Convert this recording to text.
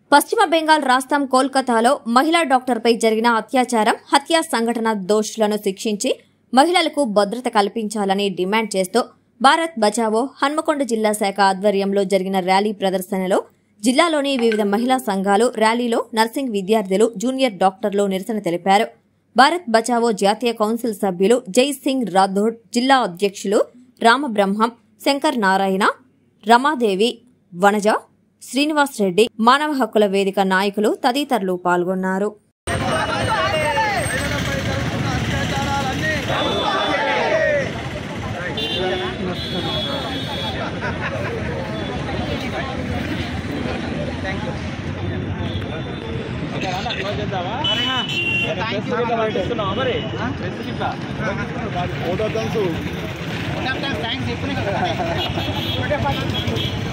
పశ్చిమ బెంగాల్ రాష్ట్రం కోల్కతాలో మహిళా డాక్టర్పై జరిగిన అత్యాచారం హత్యా సంఘటన దోషులను శిక్షించి మహిళలకు భద్రత కల్పించాలని డిమాండ్ చేస్తూ భారత్ బచావో హన్మకొండ జిల్లా శాఖ ఆధ్వర్యంలో జరిగిన ర్యాలీ ప్రదర్శనలో జిల్లాలోని వివిధ మహిళా సంఘాలు ర్యాలీలో నర్సింగ్ విద్యార్థులు జూనియర్ డాక్టర్లు నిరసన తెలిపారు భారత్ బచావో జాతీయ కౌన్సిల్ సభ్యులు జై సింగ్ రాథోడ్ జిల్లా అధ్యక్షులు రామబ్రహ్మం శంకర్ నారాయణ రమాదేవి వనజ శ్రీనివాస్ రెడ్డి మానవ హక్కుల వేదిక నాయకులు తదితరులు పాల్గొన్నారు ఫోటో